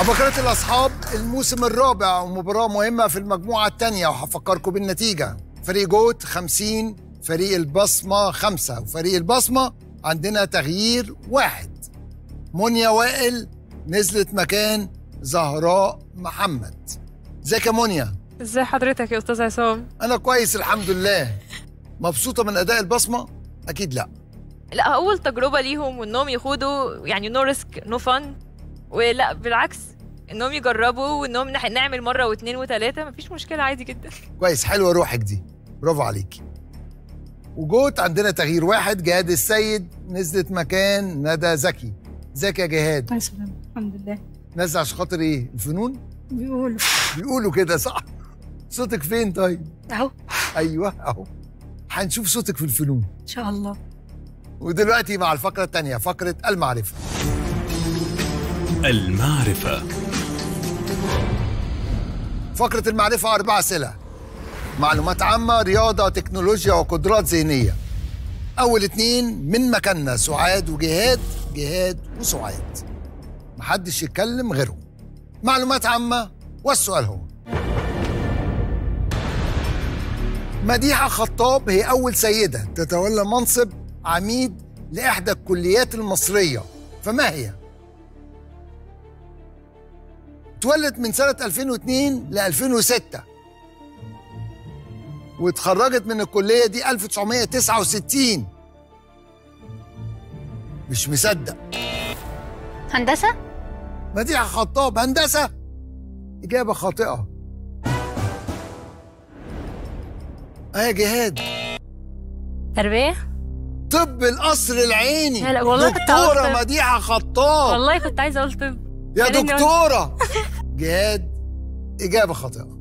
عباقرة الأصحاب الموسم الرابع ومباراة مهمة في المجموعة الثانية وهفكركم بالنتيجة فريق جوت 50 فريق البصمة خمسة وفريق البصمة عندنا تغيير واحد منيا وائل نزلت مكان زهراء محمد ازيك يا منيا ازاي حضرتك يا استاذ عصام أنا كويس الحمد لله مبسوطة من أداء البصمة؟ أكيد لأ لا اول تجربه ليهم وانهم يخوضوا يعني نو ريسك نو فن ولا بالعكس انهم يجربوا وانهم نح- نعمل مره واثنين وثلاثه مفيش مشكله عادي جدا كويس حلوة روحك دي برافو عليكي وجوت عندنا تغيير واحد جهاد السيد نزلت مكان ندى زكي ازيك يا جهاد الله يسلمك الحمد لله نازله عشان خاطر ايه الفنون بيقولوا بيقولوا كده صح صوتك فين طيب اهو ايوه اهو هنشوف صوتك في الفنون ان شاء الله ودلوقتي مع الفقره الثانيه فقره المعرفه المعرفة فقره المعرفه اربع اسئله معلومات عامه رياضه تكنولوجيا وقدرات ذهنيه اول اتنين من مكاننا سعاد وجهاد جهاد وسعاد محدش يتكلم غيرهم معلومات عامه والسؤال هو مديحة خطاب هي أول سيدة تتولى منصب عميد لإحدى الكليات المصرية فما هي؟ اتولدت من سنة 2002 ل 2006 واتخرجت من الكلية دي 1969 مش مصدق هندسه مديحة خطاب هندسة إجابة خاطئة آه يا جهاد تربيه طب القصر العيني لا، لا، والله كنت هقول دكتورة طب. مديحة خطاب والله كنت عايزه اقول طب يا خليني أقول- دكتورة جهاد إجابة خاطئة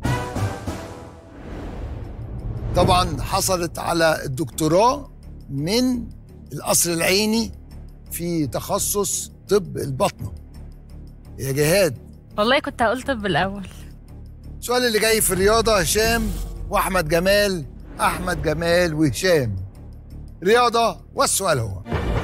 طبعا حصلت على الدكتوراه من القصر العيني في تخصص طب البطنة يا جهاد والله كنت هقول طب الاول السؤال اللي جاي في الرياضة هشام وأحمد جمال أحمد جمال وهشام رياضة والسؤال هو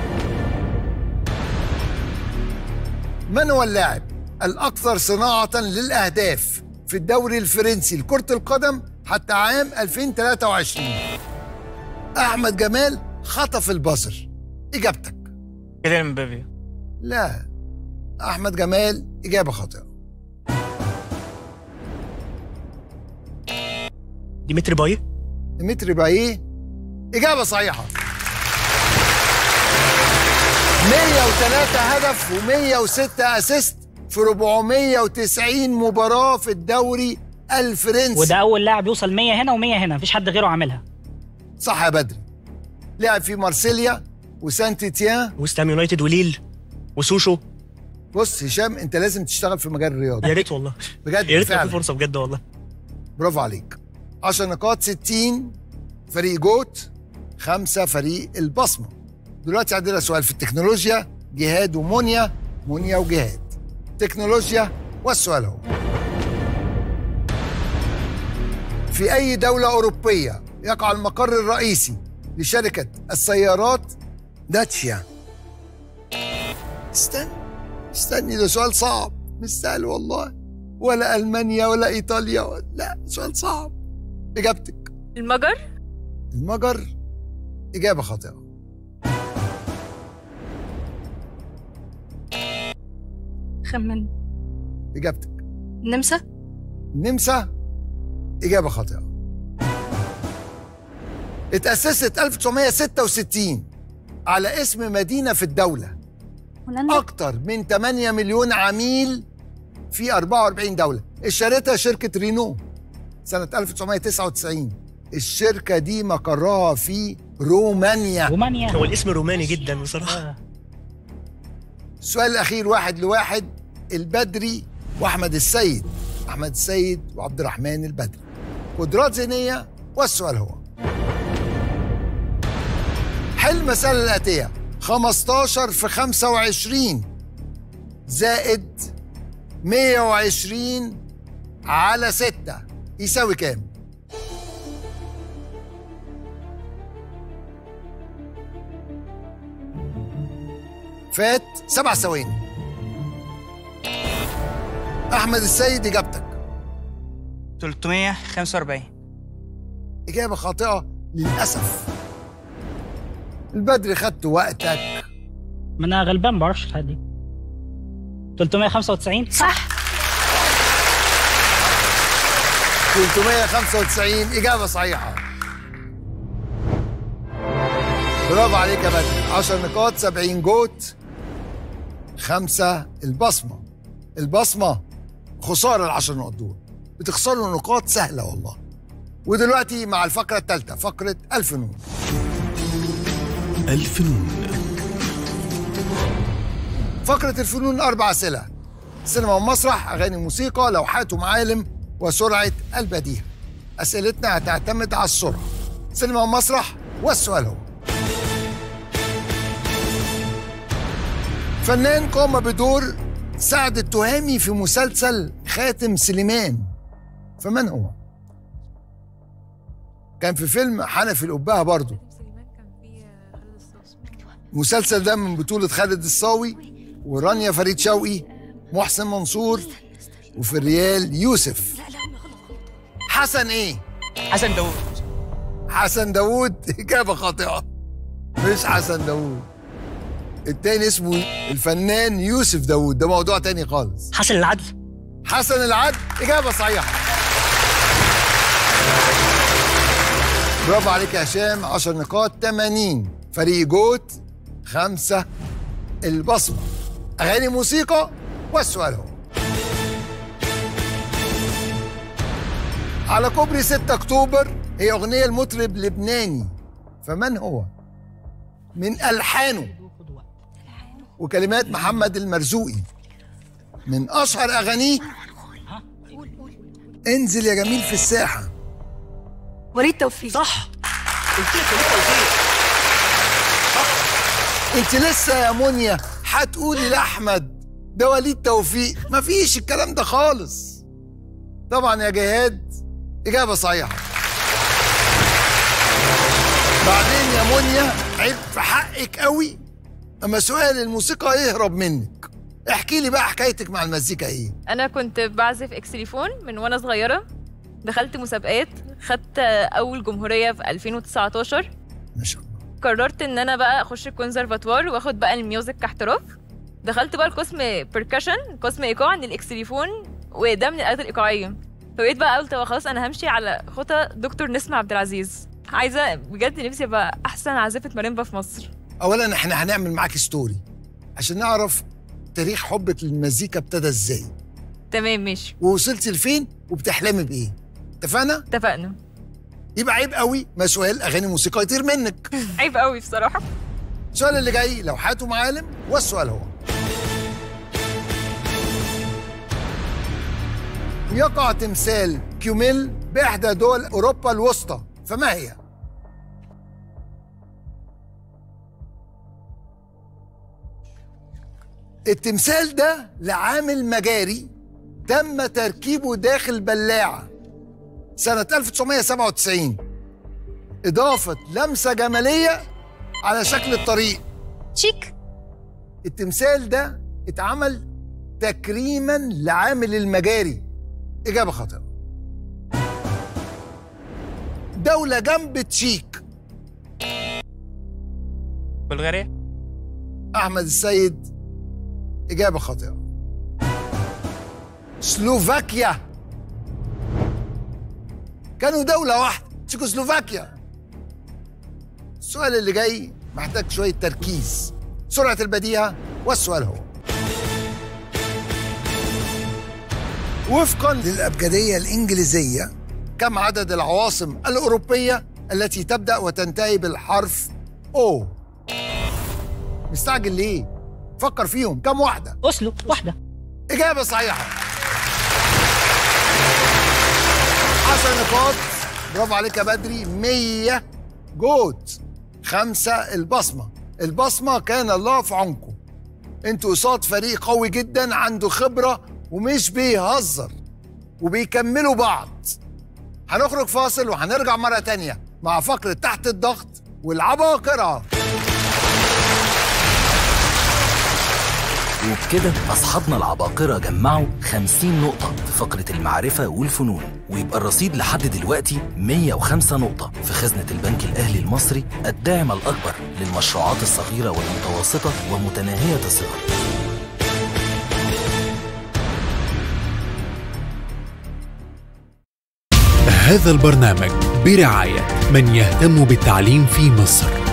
من هو اللاعب الأكثر صناعة للأهداف في الدوري الفرنسي لكرة القدم حتى عام 2023 أحمد جمال خطف البصر إجابتك كيليان مبابي لا أحمد جمال إجابة خاطئة ديمتري باي ديمتري بايه إجابة صحيحة 103 هدف و106 أسيست في 490 مباراة في الدوري الفرنسي وده اول لاعب يوصل 100 هنا و100 هنا مفيش حد غيره عاملها صح يا بدري لعب في مارسيليا وسانت تيان وستام يونايتد وليل وسوشو بص هشام انت لازم تشتغل في مجال الرياضه يا ريت والله بجد يا ريت لو في فعلا فرصه بجد والله برافو عليك 10 نقاط 60 فريق جوت خمسة فريق البصمة دلوقتي عندنا سؤال في التكنولوجيا جهاد ومنيا منيا وجهاد تكنولوجيا والسؤال هو في أي دولة أوروبية يقع المقر الرئيسي لشركة السيارات داتشيا استنى استني ده سؤال صعب مش سهل والله ولا ألمانيا ولا إيطاليا ولا لا سؤال صعب إجابتك المجر المجر إجابة خاطئة خمن إجابتك النمسا النمسا إجابة خاطئة اتأسست 1966 على اسم مدينة في الدولة هولندا أكتر من 8 مليون عميل في 44 دولة اشترتها شركة رينو سنة 1999 الشركة دي مقرها في رومانيا رومانيا هو الاسم روماني جدا بصراحه آه. السؤال الأخير واحد لواحد البدري وأحمد السيد أحمد السيد وعبد الرحمن البدري قدرات ذهنية والسؤال هو حل المسألة الآتية 15 في 25 زائد 120 على 6 يساوي كام؟ فات سبع ثواني احمد السيد اجابتك 345 اجابه خاطئه للاسف البدر خدت وقتك ما انا غلبان ما بعرفش الحاجات دي 395 صح 395 اجابه صحيحه برافو عليك يا بدر 10 نقاط 70 جوت خمسة البصمة البصمة خسارة العشر نقط دول بتخسروا نقاط سهلة والله ودلوقتي مع الفقرة الثالثة فقرة الفنون الفنون فقرة الفنون أربع أسئلة سينما ومسرح أغاني موسيقى لوحات ومعالم وسرعة البديهة أسئلتنا هتعتمد على السرعة سينما ومسرح والسؤال هو فنان قام بدور سعد التهامي في مسلسل خاتم سليمان فمن هو؟ كان في فيلم حنفي القبهة برضه سليمان كان فيه خالد الصوص المسلسل ده من بطولة خالد الصاوي ورانيا فريد شوقي محسن منصور وفي الريال يوسف حسن ايه؟ حسن داوود حسن داوود إجابة خاطئة مش حسن داوود التاني اسمه الفنان يوسف داوود ده موضوع تاني خالص حسن العدل حسن العد إجابة صحيحة برافو عليك يا هشام 10 نقاط 80 فريق جوت خمسة البصمة أغاني موسيقى والسؤال هو على كوبري 6 أكتوبر هي أغنية المطرب لبناني فمن هو؟ من ألحانه وكلمات محمد المرزوقي من أشهر أغانيه انزل يا جميل في الساحة وليد توفيق صح انت لسه يا منيا هتقولي لاحمد ده وليد توفيق مفيش الكلام ده خالص طبعا يا جهاد اجابه صحيحه بعدين يا منيا عيب في حقك قوي اما سؤال الموسيقى يهرب منك احكي لي بقى حكايتك مع المزيكا ايه انا كنت بعزف اكسليفون من وانا صغيره دخلت مسابقات خدت اول جمهوريه في 2019 ما شاء الله قررت ان انا بقى اخش الكونسرفاتوار واخد بقى الميوزك كاحتراف دخلت بقى القسم بيركشن قسم ايقاع عن الاكسليفون وده من الالات الايقاعيه فبقيت بقى قلت بقى خلاص انا همشي على خطى دكتور نسمة عبد العزيز عايزه بجد نفسي ابقى احسن عازفه ماريمبا في مصر اولا احنا هنعمل معاك ستوري عشان نعرف تاريخ حبك للمزيكا ابتدى ازاي تمام ماشي ووصلتي لفين وبتحلمي بايه اتفقنا اتفقنا يبقى عيب قوي ما سؤال اغاني موسيقى يطير منك عيب قوي بصراحه السؤال اللي جاي لوحات ومعالم والسؤال هو يقع تمثال كيوميل بإحدى دول أوروبا الوسطى فما هي؟ التمثال ده لعامل مجاري تم تركيبه داخل بلاعة سنة 1997 إضافة لمسة جمالية على شكل الطريق شيك التمثال ده اتعمل تكريما لعامل المجاري إجابة خاطئة دولة جنب تشيك بلغاريا أحمد السيد إجابة خاطئة سلوفاكيا كانوا دولة واحدة تشيكوسلوفاكيا السؤال اللي جاي محتاج شوية تركيز سرعة البديهة والسؤال هو وفقا للأبجدية الإنجليزية كم عدد العواصم الأوروبية التي تبدأ وتنتهي بالحرف أو مستعجل ليه؟ فكر فيهم كم واحدة؟ أسلو واحدة إجابة صحيحة عشر نقاط برافو عليك يا بدري 100 جوت خمسة البصمة البصمة كان الله في عنكم انتوا قصاد فريق قوي جدا عنده خبرة ومش بيهزر وبيكملوا بعض هنخرج فاصل وهنرجع مرة تانية مع فقرة تحت الضغط والعباقرة وبكده أصحابنا العباقرة جمعوا 50 نقطة في فقرة المعرفة والفنون ويبقى الرصيد لحد دلوقتي 105 نقطة في خزنة البنك الأهلي المصري الداعم الأكبر للمشروعات الصغيرة والمتوسطة ومتناهية الصغر هذا البرنامج برعاية من يهتم بالتعليم في مصر